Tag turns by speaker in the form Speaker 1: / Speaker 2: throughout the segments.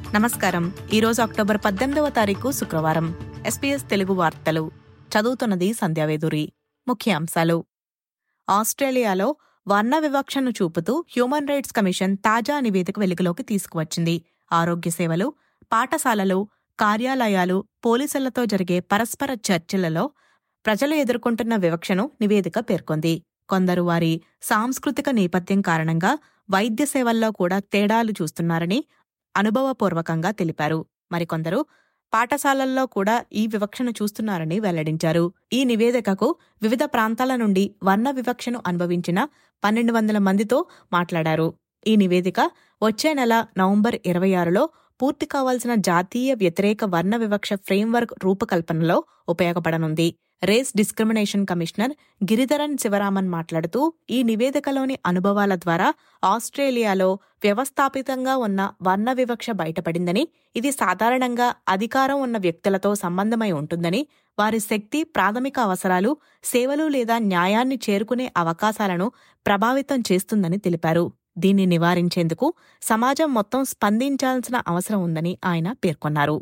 Speaker 1: నమస్కారం ఈరోజు అక్టోబర్ పద్దెనిమిదవ తారీఖు శుక్రవారం ఎస్పీఎస్ తెలుగు వార్తలు చదువుతున్నది సంధ్యావేదురి ముఖ్యాంశాలు ఆస్ట్రేలియాలో వర్ణ వివక్షను చూపుతూ హ్యూమన్ రైట్స్ కమిషన్ తాజా నివేదిక వెలుగులోకి తీసుకువచ్చింది ఆరోగ్య సేవలు పాఠశాలలు కార్యాలయాలు పోలీసులతో జరిగే పరస్పర చర్చలలో ప్రజలు ఎదుర్కొంటున్న వివక్షను నివేదిక పేర్కొంది కొందరు వారి సాంస్కృతిక నేపథ్యం కారణంగా వైద్య సేవల్లో కూడా తేడాలు చూస్తున్నారని అనుభవపూర్వకంగా తెలిపారు మరికొందరు పాఠశాలల్లో కూడా ఈ వివక్షను చూస్తున్నారని వెల్లడించారు ఈ నివేదికకు వివిధ ప్రాంతాల నుండి వర్ణ వివక్షను అనుభవించిన పన్నెండు వందల మందితో మాట్లాడారు ఈ నివేదిక వచ్చే నెల నవంబర్ ఇరవై ఆరులో పూర్తి కావాల్సిన జాతీయ వ్యతిరేక వర్ణ వివక్ష ఫ్రేమ్వర్క్ రూపకల్పనలో ఉపయోగపడనుంది race discrimination commissioner Giridharan Sivaraman మాట్లాడుతూ ఈ నివేదికలోని అనుభవాల ద్వారా ఆస్ట్రేలియాలో వ్యవస్థాపితంగా ఉన్న వర్ణ వివక్ష బయటపడిందని ఇది సాధారణంగా అధికారం ఉన్న వ్యక్తులతో సంబంధమై ఉంటుందని వారి శక్తి ప్రాథమిక అవసరాలు సేవలు లేదా న్యాయాన్ని చేరుకునే అవకాశాలను ప్రభావితం చేస్తుందని తెలిపారు దీన్ని నివారించేందుకు సమాజం మొత్తం స్పందించాల్సిన అవసరం ఉందని ఆయన పేర్కొన్నారు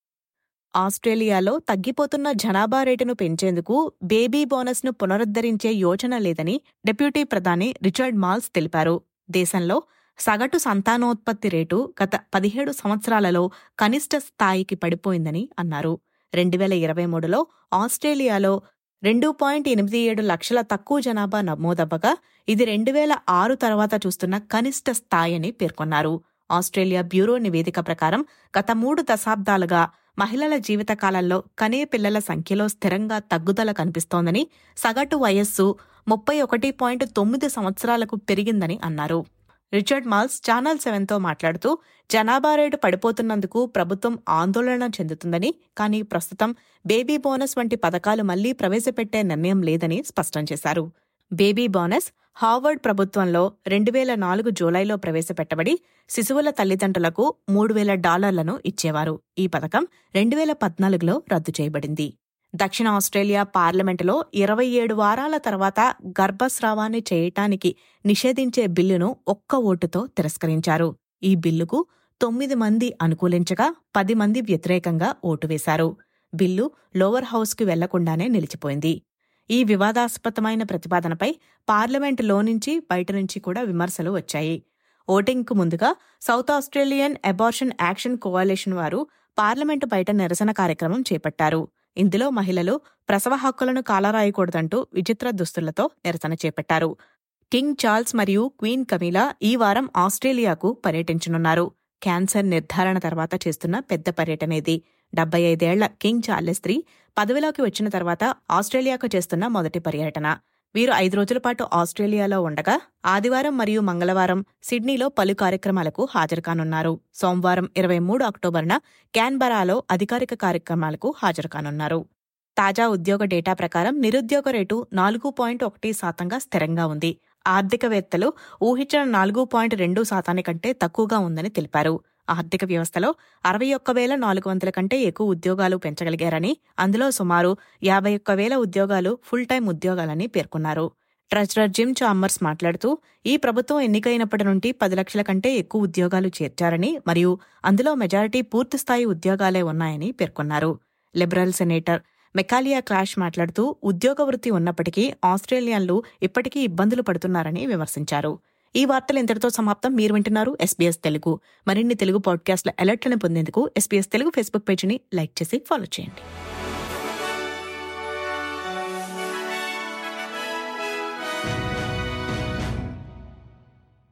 Speaker 1: ఆస్ట్రేలియాలో తగ్గిపోతున్న జనాభా రేటును పెంచేందుకు బేబీ బోనస్ను పునరుద్ధరించే యోచన లేదని డిప్యూటీ ప్రధాని రిచర్డ్ మాల్స్ తెలిపారు దేశంలో సగటు సంతానోత్పత్తి రేటు గత పదిహేడు సంవత్సరాలలో కనిష్ట స్థాయికి పడిపోయిందని అన్నారు రెండు వేల ఇరవై మూడులో ఆస్ట్రేలియాలో రెండు పాయింట్ ఎనిమిది ఏడు లక్షల తక్కువ జనాభా నమోదవ్వగా ఇది రెండు వేల ఆరు తర్వాత చూస్తున్న కనిష్ట స్థాయి అని పేర్కొన్నారు ఆస్ట్రేలియా బ్యూరో నివేదిక ప్రకారం గత మూడు దశాబ్దాలుగా మహిళల జీవితకాలంలో కనే పిల్లల సంఖ్యలో స్థిరంగా తగ్గుదల కనిపిస్తోందని సగటు వయస్సు ముప్పై ఒకటి పాయింట్ తొమ్మిది సంవత్సరాలకు పెరిగిందని అన్నారు రిచర్డ్ మాల్స్ ఛానల్ సెవెన్తో మాట్లాడుతూ జనాభా రేటు పడిపోతున్నందుకు ప్రభుత్వం ఆందోళన చెందుతుందని కానీ ప్రస్తుతం బేబీ బోనస్ వంటి పథకాలు మళ్లీ ప్రవేశపెట్టే నిర్ణయం లేదని స్పష్టం చేశారు బేబీ బోనస్ హార్వర్డ్ ప్రభుత్వంలో రెండు వేల నాలుగు జూలైలో ప్రవేశపెట్టబడి శిశువుల తల్లిదండ్రులకు మూడు వేల డాలర్లను ఇచ్చేవారు ఈ పథకం రెండు వేల పద్నాలుగులో రద్దు చేయబడింది దక్షిణ ఆస్ట్రేలియా పార్లమెంటులో ఇరవై ఏడు వారాల తర్వాత గర్భస్రావాన్ని చేయటానికి నిషేధించే బిల్లును ఒక్క ఓటుతో తిరస్కరించారు ఈ బిల్లుకు తొమ్మిది మంది అనుకూలించగా పది మంది వ్యతిరేకంగా ఓటు వేశారు బిల్లు లోవర్ హౌస్కు వెళ్లకుండానే నిలిచిపోయింది ఈ వివాదాస్పదమైన ప్రతిపాదనపై పార్లమెంటులో నుంచి బయట నుంచి కూడా విమర్శలు వచ్చాయి ఓటింగ్కు ముందుగా South Australian abortion action coalition వారు పార్లమెంటు బయట నిరసన కార్యక్రమం చేపట్టారు ఇందులో మహిళలు ప్రసవ హక్కులను కాలరాయకూడదంటూ విచిత్ర దుస్తులతో నిరసన చేపట్టారు కింగ్ చార్ల్స్ మరియు క్వీన్ కమీలా ఈ వారం ఆస్ట్రేలియాకు పర్యటించనున్నారు క్యాన్సర్ నిర్ధారణ తర్వాత చేస్తున్న పెద్ద పర్యటన ఇది డెబ్బై ఐదేళ్ల కింగ్ చార్లెస్ త్రీ పదవిలోకి వచ్చిన తర్వాత ఆస్ట్రేలియాకు చేస్తున్న మొదటి పర్యటన వీరు ఐదు రోజుల పాటు ఆస్ట్రేలియాలో ఉండగా ఆదివారం మరియు మంగళవారం సిడ్నీలో పలు కార్యక్రమాలకు హాజరుకానున్నారు సోమవారం ఇరవై మూడు అక్టోబర్న క్యాన్బరాలో అధికారిక కార్యక్రమాలకు హాజరుకానున్నారు తాజా ఉద్యోగ డేటా ప్రకారం నిరుద్యోగ రేటు నాలుగు పాయింట్ ఒకటి శాతంగా స్థిరంగా ఉంది ఆర్థికవేత్తలు ఊహించిన నాలుగు పాయింట్ రెండు శాతానికంటే తక్కువగా ఉందని తెలిపారు ఆర్థిక వ్యవస్థలో అరవై ఒక్క వేల నాలుగు వందల కంటే ఎక్కువ ఉద్యోగాలు పెంచగలిగారని అందులో సుమారు యాభై ఒక్క వేల ఉద్యోగాలు ఫుల్ టైం ఉద్యోగాలని పేర్కొన్నారు ట్రెజరర్ జిమ్ చాంబర్స్ మాట్లాడుతూ ఈ ప్రభుత్వం ఎన్నికైనప్పటి నుండి పది లక్షల కంటే ఎక్కువ ఉద్యోగాలు చేర్చారని మరియు అందులో మెజారిటీ పూర్తిస్థాయి ఉద్యోగాలే ఉన్నాయని పేర్కొన్నారు లిబరల్ సెనేటర్ మెకాలియా క్లాష్ మాట్లాడుతూ ఉద్యోగ వృత్తి ఉన్నప్పటికీ ఆస్ట్రేలియన్లు ఇప్పటికీ ఇబ్బందులు పడుతున్నారని విమర్శించారు ఈ వార్తలు ఇంతటితో సమాప్తం మీరు వింటున్నారు ఎస్బీఎస్ తెలుగు మరిన్ని తెలుగు పాడ్కాస్ట్ల అలర్ట్లను పొందేందుకు ఎస్బీఎస్ తెలుగు ఫేస్బుక్ పేజీని లైక్ చేసి ఫాలో చేయండి